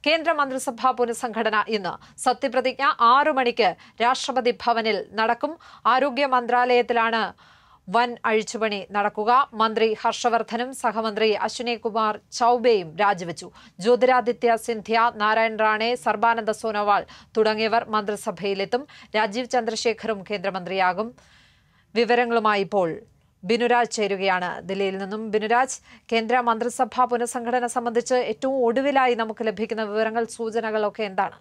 കേന്ദ്ര മന്ത്രിസഭാ പുനഃസംഘടന ഇന്ന് സത്യപ്രതിജ്ഞ ആറു മണിക്ക് രാഷ്ട്രപതി ഭവനിൽ നടക്കും ആരോഗ്യ മന്ത്രാലയത്തിലാണ് വൻ അഴിച്ചുപണി നടക്കുക മന്ത്രി ഹർഷവർദ്ധനും സഹമന്ത്രി അശ്വിനി കുമാർ ചൌബെയും രാജിവെച്ചു ജ്യോതിരാദിത്യ സിന്ധ്യ നാരായൺ റാണെ സർബാനന്ദ സോനോവാൾ തുടങ്ങിയവർ മന്ത്രിസഭയിലെത്തും രാജീവ് ചന്ദ്രശേഖറും കേന്ദ്രമന്ത്രിയാകും വിവരങ്ങളുമായി ഇപ്പോൾ ബിനുരാജ് ചേരുകയാണ് ദില്ലിയിൽ നിന്നും ബിനുരാജ് കേന്ദ്ര മന്ത്രിസഭാ പുനഃസംഘടന സംബന്ധിച്ച് ഏറ്റവും ഒടുവിലായി നമുക്ക് ലഭിക്കുന്ന വിവരങ്ങൾ സൂചനകളൊക്കെ എന്താണ്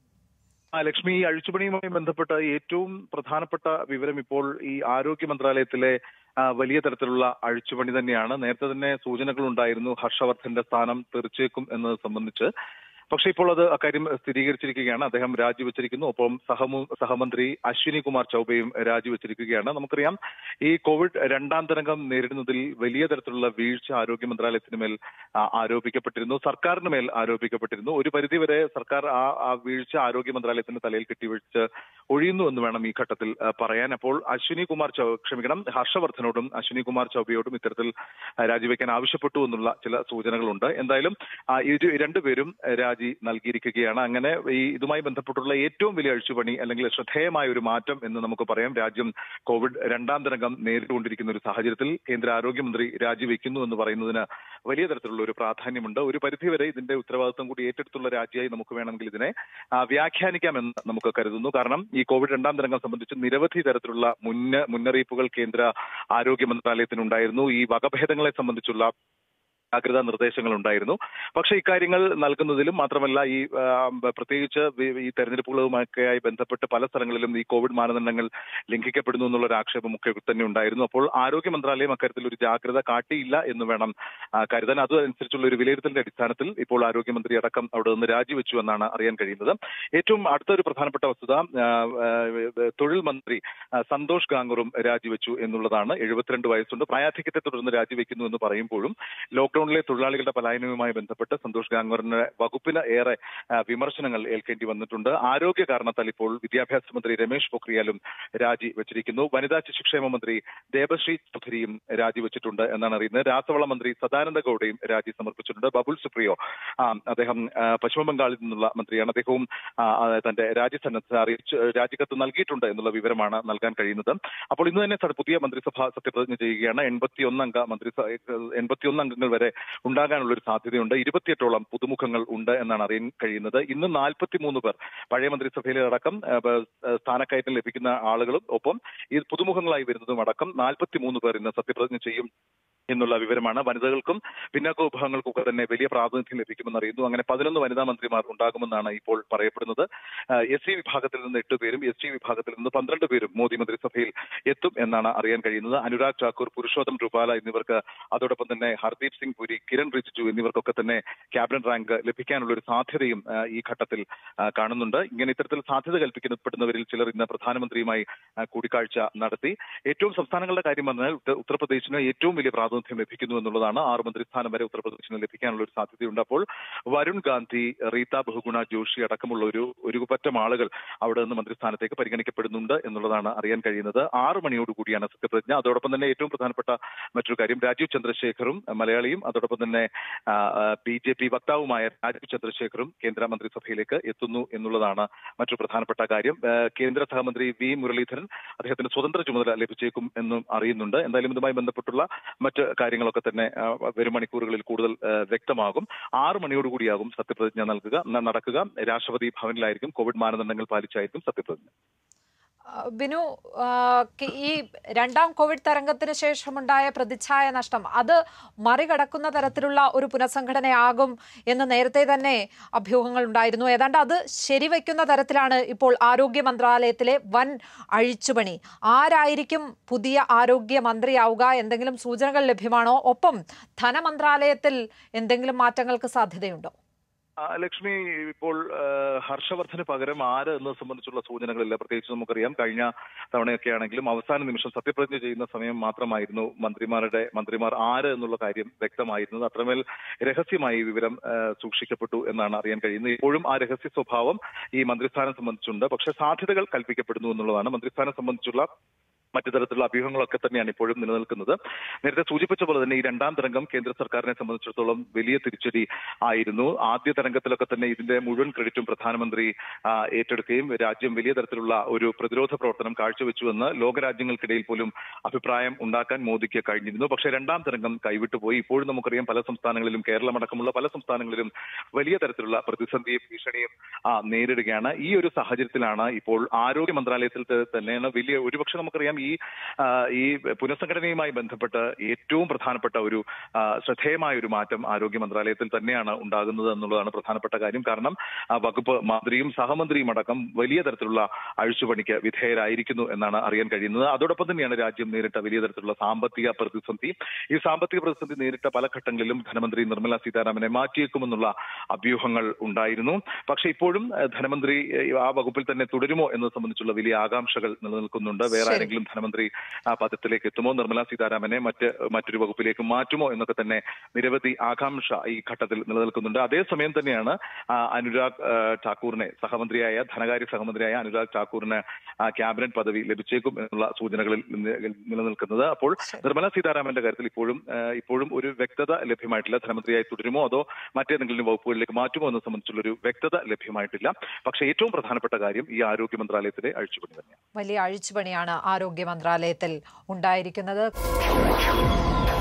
ആ ലക്ഷ്മി ഈ അഴിച്ചുപണിയുമായി ബന്ധപ്പെട്ട ഏറ്റവും പ്രധാനപ്പെട്ട വിവരം ഇപ്പോൾ ഈ ആരോഗ്യ മന്ത്രാലയത്തിലെ ആ, വലിയ തരത്തിലുള്ള അഴിച്ചുപണി തന്നെയാണ് നേരത്തെ തന്നെ സൂചനകൾ ഉണ്ടായിരുന്നു ഹർഷവർദ്ധന്റെ സ്ഥാനം തെറിച്ചേക്കും എന്നത് സംബന്ധിച്ച് പക്ഷേ ഇപ്പോൾ അത് അക്കാര്യം സ്ഥിരീകരിച്ചിരിക്കുകയാണ് അദ്ദേഹം രാജിവെച്ചിരിക്കുന്നു ഒപ്പം സഹമു സഹമന്ത്രി അശ്വിനി കുമാർ ചൌബയും രാജിവെച്ചിരിക്കുകയാണ് നമുക്കറിയാം ഈ കോവിഡ് രണ്ടാം തരംഗം നേരിടുന്നതിൽ വലിയ തരത്തിലുള്ള വീഴ്ച ആരോഗ്യ മന്ത്രാലയത്തിന് മേൽ ആ, ആരോപിക്കപ്പെട്ടിരുന്നു സർക്കാരിന് മേൽ ആരോപിക്കപ്പെട്ടിരുന്നു ഒരു പരിധിവരെ സർക്കാർ ആ ആ വീഴ്ച ആരോഗ്യ മന്ത്രാലയത്തിന്റെ തലയിൽ കെട്ടിവെച്ച് ഒഴിയുന്നു എന്ന് വേണം ഈ ഘട്ടത്തിൽ ആ, പറയാൻ അപ്പോൾ അശ്വിനി കുമാർ ചൗ ക്ഷമിക്കണം ഹർഷവർദ്ധനോടും അശ്വിനി കുമാർ ചൌബയോടും ഇത്തരത്തിൽ ആ, രാജിവെക്കാൻ ആവശ്യപ്പെട്ടു എന്നുള്ള ചില സൂചനകളുണ്ട് എന്തായാലും ആ, ഇരു രണ്ടുപേരും ആ, രാജി നൽകിയിരിക്കുകയാണ് അങ്ങനെ ഈ ഇതുമായി ബന്ധപ്പെട്ടുള്ള ഏറ്റവും വലിയ അഴിച്ചുപണി അല്ലെങ്കിൽ ശ്രദ്ധേയമായ ഒരു മാറ്റം എന്ന് നമുക്ക് പറയാം രാജ്യം കോവിഡ് രണ്ടാം തരംഗം നേരിട്ടുകൊണ്ടിരിക്കുന്ന ഒരു സാഹചര്യത്തിൽ കേന്ദ്ര ആരോഗ്യമന്ത്രി രാജിവെക്കുന്നു എന്ന് പറയുന്നതിന് വലിയ തരത്തിലുള്ള ഒരു പ്രാധാന്യമുണ്ട് ഒരു പരിധിവരെ ഇതിന്റെ ഉത്തരവാദിത്വം കൂടി ഏറ്റെടുത്തുള്ള രാജ്യമായി നമുക്ക് വേണമെങ്കിൽ ഇതിനെ ആ, വ്യാഖ്യാനിക്കാമെന്ന് നമുക്ക് കരുതുന്നു കാരണം ഈ കോവിഡ് രണ്ടാം തരംഗം സംബന്ധിച്ച് നിരവധി തരത്തിലുള്ള മുന്ന മുന്നറിയിപ്പുകൾ കേന്ദ്ര ആരോഗ്യ മന്ത്രാലയത്തിനുണ്ടായിരുന്നു ഈ വകഭേദങ്ങളെ സംബന്ധിച്ചുള്ള ജാഗ്രതാ നിർദ്ദേശങ്ങൾ ഉണ്ടായിരുന്നു പക്ഷേ ഇക്കാര്യങ്ങൾ നൽകുന്നതിലും മാത്രമല്ല ഈ ആ, പ്രത്യേകിച്ച് വി- ഈ തെരഞ്ഞെടുപ്പുകളുമൊക്കെയായി ബന്ധപ്പെട്ട് പല സ്ഥലങ്ങളിലും ഈ കോവിഡ് മാനദണ്ഡങ്ങൾ ലംഘിക്കപ്പെടുന്നു എന്നുള്ള ഒരു ആക്ഷേപമൊക്കെ തന്നെ ഉണ്ടായിരുന്നു അപ്പോൾ ആരോഗ്യ മന്ത്രാലയം അക്കാര്യത്തിൽ ഒരു ജാഗ്രത കാട്ടിയില്ല എന്ന് വേണം ആ, കരുതാൻ അതനുസരിച്ചുള്ള ഒരു വിലയിരുത്തലിന്റെ അടിസ്ഥാനത്തിൽ ഇപ്പോൾ ആരോഗ്യമന്ത്രി അടക്കം അവിടെ നിന്ന് രാജിവെച്ചു എന്നാണ് അറിയാൻ കഴിയുന്നത് ഏറ്റവും അടുത്ത ഒരു പ്രധാനപ്പെട്ട വസ്തുത ആ, ആ, തൊഴിൽ മന്ത്രി ആ, സന്തോഷ് ഗാംഗറും രാജിവെച്ചു എന്നുള്ളതാണ് എഴുപത്തിരണ്ട് വയസ്സുണ്ട് പ്രായാധിക്യത്തെ തുടർന്ന് രാജിവെക്കുന്നു എന്ന് പറയുമ്പോഴും ലോക്ഡൌണിലെ തൊഴിലാളികളുടെ പലായനവുമായി ബന്ധപ്പെട്ട് സന്തോഷ് ഗാംഗറിന്റെ വകുപ്പിന് ഏറെ ആ, വിമർശനങ്ങൾ ഏൽക്കേണ്ടി വന്നിട്ടുണ്ട് ആരോഗ്യ കാരണത്താൽ ഇപ്പോൾ വിദ്യാഭ്യാസ മന്ത്രി രമേശ് പൊഖ്രിയാലും രാജി വെച്ചിരിക്കുന്നു വനിതാ ശിശുക്ഷേമ മന്ത്രി ദേബശ്രീ ചൗധരിയും രാജിവെച്ചിട്ടുണ്ട് എന്നാണ് അറിയുന്നത് രാസവള മന്ത്രി സദാനന്ദ ഗൌഡയും രാജി സമർപ്പിച്ചിട്ടുണ്ട് ബബുൾ സുപ്രിയോ ആ, അദ്ദേഹം ആ, പശ്ചിമ ബംഗാളിൽ നിന്നുള്ള മന്ത്രിയാണ് അദ്ദേഹവും ആ, ആ, തന്റെ രാജ്യസന്നദ്ധ അറിയിച്ച് രാജിക്കത്ത് നൽകിയിട്ടുണ്ട് എന്നുള്ള വിവരമാണ് നൽകാൻ കഴിയുന്നത് അപ്പോൾ ഇന്ന് തന്നെ സ- പുതിയ മന്ത്രിസഭ സത്യപ്രതിജ്ഞ ചെയ്യുകയാണ് എൺപത്തിയൊന്ന് അംഗ മന്ത്രിസഭ എൺപത്തിയൊന്ന് അംഗങ്ങൾ വരെ ഉണ്ടാകാനുള്ള ഒരു സാധ്യതയുണ്ട് ഇരുപത്തിയെട്ടോളം പുതുമുഖങ്ങൾ ഉണ്ട് എന്നാണ് അറിയാൻ കഴിയുന്നത് ഇന്ന് നാൽപ്പത്തിമൂന്ന് പേർ പഴയ മന്ത്രിസഭയിലെ അടക്കം ആ, ബ- ആ, സ്ഥാനക്കയറ്റം ലഭിക്കുന്ന ആളുകളും ഒപ്പം ഈ പുതുമുഖങ്ങളായി വരുന്നതും അടക്കം നാൽപ്പത്തിമൂന്ന് പേർ ഇന്ന് സത്യപ്രതിജ്ഞ ചെയ്യും എന്നുള്ള വിവരമാണ് വനിതകൾക്കും പിന്നാക്ക വിഭാഗങ്ങൾക്കൊക്കെ തന്നെ വലിയ പ്രാതിനിധ്യം ലഭിക്കുമെന്ന് അറിയുന്നു അങ്ങനെ പതിനൊന്ന് വനിതാ മന്ത്രിമാർ ഉണ്ടാകുമെന്നാണ് ഇപ്പോൾ പറയപ്പെടുന്നത് എസ് സി വിഭാഗത്തിൽ നിന്ന് എട്ട് പേരും എസ് ടി വിഭാഗത്തിൽ നിന്ന് പന്ത്രണ്ട് പേരും മോദി മന്ത്രിസഭയിൽ എത്തും എന്നാണ് അറിയാൻ കഴിയുന്നത് അനുരാഗ് ഠാക്കൂർ പുരുഷോത്തം രൂപാല എന്നിവർക്ക് അതോടൊപ്പം തന്നെ ഹർദീപ് സിംഗ് പുരി കിരൺ റിജിജു എന്നിവർക്കൊക്കെ തന്നെ ക്യാബിനറ്റ് റാങ്ക് ലഭിക്കാനുള്ള ഒരു സാധ്യതയും ആ, ഈ ഘട്ടത്തിൽ ആ, കാണുന്നുണ്ട് ഇങ്ങനെ ഇത്തരത്തിൽ സാധ്യത കൽപ്പിക്കപ്പെടുന്നവരിൽ ചിലർ ഇന്ന് പ്രധാനമന്ത്രിയുമായി ആ, കൂടിക്കാഴ്ച നടത്തി ഏറ്റവും സംസ്ഥാനങ്ങളുടെ കാര്യം പറഞ്ഞാൽ ഉത്ത- ഉത്തർപ്രദേശിന് ഏറ്റവും വലിയ പ്രാതിനിധ്യം ലഭിക്കുന്നു എന്നുള്ളതാണ് ആറ് മന്ത്രിസ്ഥാനം വരെ ഉത്തർപ്രദേശിന് ലഭിക്കാനുള്ള ഒരു സാധ്യതയുണ്ട് അപ്പോൾ വരുൺ ഗാന്ധി റീത ബഹുഗുണ ജോഷി അടക്കമുള്ള ഒരു ഒരു പറ്റം ആളുകൾ അവിടെ നിന്ന് മന്ത്രിസ്ഥാനത്തേക്ക് പരിഗണിക്കപ്പെടുന്നുണ്ട് എന്നുള്ളതാണ് അറിയാൻ കഴിയുന്നത് ആറ് മണിയോടുകൂടിയാണ് സത്യപ്രതിജ്ഞ അതോടൊപ്പം തന്നെ ഏറ്റവും പ്രധാനപ്പെട്ട മറ്റൊരു കാര്യം രാജീവ് ചന്ദ്രശേഖറും അഹ് മലയാളിയും അതോടൊപ്പം തന്നെ ബി ജെ പി വക്താവുമായ രാജീവ് ചന്ദ്രശേഖറും കേന്ദ്ര മന്ത്രിസഭയിലേക്ക് എത്തുന്നു എന്നുള്ളതാണ് മറ്റൊരു പ്രധാനപ്പെട്ട കാര്യം ആ, കേന്ദ്ര സഹമന്ത്രി വി മുരളീധരൻ അദ്ദേഹത്തിന് സ്വതന്ത്ര ചുമതല ലഭിച്ചേക്കും എന്നും അറിയുന്നുണ്ട് എന്തായാലും ഇതുമായി ബന്ധപ്പെട്ടുള്ള മറ്റ് കാര്യങ്ങളൊക്കെ തന്നെ ആ, വരും മണിക്കൂറുകളിൽ കൂടുതൽ ആ, വ്യക്തമാകും ആറ് മണിയോടുകൂടിയാകും സത്യപ്രതിജ്ഞ നൽകുക ന- നടക്കുക രാഷ്ട്രപതി ഭവനിലായിരിക്കും കോവിഡ് മാനദണ്ഡങ്ങൾ പാലിച്ചായിരിക്കും സത്യപ്രതിജ്ഞ ആ, ബിനു ആ, കി- ഈ രണ്ടാം കോവിഡ് തരംഗത്തിന് ശേഷമുണ്ടായ പ്രതിച്ഛായ നഷ്ടം അത് മറികടക്കുന്ന തരത്തിലുള്ള ഒരു പുനഃസംഘടനയാകും എന്ന് നേരത്തെ തന്നെ അഭ്യൂഹങ്ങൾ ഉണ്ടായിരുന്നു ഏതാണ്ട് അത് ശരിവെക്കുന്ന തരത്തിലാണ് ഇപ്പോൾ ആരോഗ്യ മന്ത്രാലയത്തിലെ വൻ അഴിച്ചുപണി ആരായിരിക്കും പുതിയ ആരോഗ്യ മന്ത്രിയാവുക എന്തെങ്കിലും സൂചനകൾ ലഭ്യമാണോ ഒപ്പം ധനമന്ത്രാലയത്തിൽ എന്തെങ്കിലും മാറ്റങ്ങൾക്ക് സാധ്യതയുണ്ടോ ആ, ലക്ഷ്മി ഇപ്പോൾ ആ, ഹർഷവർദ്ധന് പകരം ആര് എന്നത് സംബന്ധിച്ചുള്ള സൂചനകളില്ല പ്രത്യേകിച്ച് നമുക്കറിയാം കഴിഞ്ഞ തവണയൊക്കെ ആണെങ്കിലും അവസാന നിമിഷം സത്യപ്രതിജ്ഞ ചെയ്യുന്ന സമയം മാത്രമായിരുന്നു മന്ത്രിമാരുടെ മന്ത്രിമാർ ആര് എന്നുള്ള കാര്യം വ്യക്തമായിരുന്നത് അത്രമേൽ രഹസ്യമായി ഈ വിവരം ആ, സൂക്ഷിക്കപ്പെട്ടു എന്നാണ് അറിയാൻ കഴിയുന്നത് ഇപ്പോഴും ആ രഹസ്യ സ്വഭാവം ഈ മന്ത്രിസ്ഥാനം സംബന്ധിച്ചുണ്ട് പക്ഷേ സാധ്യതകൾ കൽപ്പിക്കപ്പെടുന്നു എന്നുള്ളതാണ് മന്ത്രിസ്ഥാനം സംബന്ധിച്ചുള്ള മറ്റു തരത്തിലുള്ള അഭ്യൂഹങ്ങളൊക്കെ തന്നെയാണ് ഇപ്പോഴും നിലനിൽക്കുന്നത് നേരത്തെ സൂചിപ്പിച്ച പോലെ തന്നെ ഈ രണ്ടാം തരംഗം കേന്ദ്ര സർക്കാരിനെ സംബന്ധിച്ചിടത്തോളം വലിയ തിരിച്ചടി ആയിരുന്നു ആദ്യ തരംഗത്തിലൊക്കെ തന്നെ ഇതിന്റെ മുഴുവൻ ക്രെഡിറ്റും പ്രധാനമന്ത്രി ആ, ഏറ്റെടുക്കുകയും രാജ്യം വലിയ തരത്തിലുള്ള ഒരു പ്രതിരോധ പ്രവർത്തനം കാഴ്ചവെച്ചുവെന്ന് ലോകരാജ്യങ്ങൾക്കിടയിൽ പോലും അഭിപ്രായം ഉണ്ടാക്കാൻ മോദിക്ക് കഴിഞ്ഞിരുന്നു പക്ഷേ രണ്ടാം തരംഗം കൈവിട്ടുപോയി ഇപ്പോഴും നമുക്കറിയാം പല സംസ്ഥാനങ്ങളിലും കേരളം അടക്കമുള്ള പല സംസ്ഥാനങ്ങളിലും വലിയ തരത്തിലുള്ള പ്രതിസന്ധിയും ഭീഷണിയും ആ, നേരിടുകയാണ് ഈ ഒരു സാഹചര്യത്തിലാണ് ഇപ്പോൾ ആരോഗ്യ മന്ത്രാലയത്തിൽ ത- തന്നെയാണ് വലിയ ഒരുപക്ഷെ നമുക്കറിയാം ഈ ആ, ഈ പുനഃസംഘടനയുമായി ബന്ധപ്പെട്ട് ഏറ്റവും പ്രധാനപ്പെട്ട ഒരു ആ, ശ്രദ്ധേയമായ ഒരു മാറ്റം ആരോഗ്യ മന്ത്രാലയത്തിൽ തന്നെയാണ് ഉണ്ടാകുന്നത് എന്നുള്ളതാണ് പ്രധാനപ്പെട്ട കാര്യം കാരണം ആ, വകുപ്പ് മന്ത്രിയും സഹമന്ത്രിയും അടക്കം വലിയ തരത്തിലുള്ള അഴിച്ചുപണിക്ക് വിധേയരായിരിക്കുന്നു എന്നാണ് അറിയാൻ കഴിയുന്നത് അതോടൊപ്പം തന്നെയാണ് രാജ്യം നേരിട്ട വലിയ തരത്തിലുള്ള സാമ്പത്തിക പ്രതിസന്ധി ഈ സാമ്പത്തിക പ്രതിസന്ധി നേരിട്ട പല ഘട്ടങ്ങളിലും ധനമന്ത്രി നിർമ്മല സീതാരാമനെ മാറ്റിയേക്കുമെന്നുള്ള അഭ്യൂഹങ്ങൾ ഉണ്ടായിരുന്നു പക്ഷേ ഇപ്പോഴും ഏഹ്, ധനമന്ത്രി ഏഹ്, ആ വകുപ്പിൽ തന്നെ തുടരുമോ എന്നത് സംബന്ധിച്ചുള്ള വലിയ ആകാംക്ഷകൾ നിലനിൽക്കുന്നുണ്ട് വേറെ ശരി. ആരെങ്കിലും ധനമന്ത്രി ആ പദത്തിലേക്ക് എത്തുമോ നിർമ്മല സീതാരാമനെ മറ്റ് മറ്റൊരു വകുപ്പിലേക്ക് മാറ്റുമോ എന്നൊക്കെ തന്നെ നിരവധി ആകാംക്ഷ ഈ ഘട്ടത്തിൽ നിലനിൽക്കുന്നുണ്ട് അതേസമയം തന്നെയാണ് ആ, അനുരാഗ് ആ, ഠാക്കൂറിനെ സഹമന്ത്രിയായ ധനകാര്യ സഹമന്ത്രിയായ അനുരാഗ് ഠാക്കൂറിന് ആ, ക്യാബിനറ്റ് പദവി ലഭിച്ചേക്കും എന്നുള്ള സൂചനകളിൽ നിന്ന് നിലനിൽക്കുന്നത് അപ്പോൾ ശരി. നിർമ്മല സീതാരാമന്റെ കാര്യത്തിൽ ഇപ്പോഴും ആ, ഇപ്പോഴും ഒരു വ്യക്തത ലഭ്യമായിട്ടില്ല ധനമന്ത്രിയായി തുടരുമോ അതോ മറ്റേതെങ്കിലും വകുപ്പുകളിലേക്ക് മാറ്റുമോ എന്നത് സംബന്ധിച്ചുള്ള ഒരു വ്യക്തത ലഭ്യമായിട്ടില്ല പക്ഷേ ഏറ്റവും പ്രധാനപ്പെട്ട കാര്യം ഈ ആരോഗ്യ മന്ത്രാലയത്തിലെ അഴിച്ചുപണി തന്നെയാണ് വലിയ അഴിച്ചുപണിയാണ് ആരോഗ്യ മന്ത്രാലയത്തിൽ ഉണ്ടായിരിക്കുന്നത്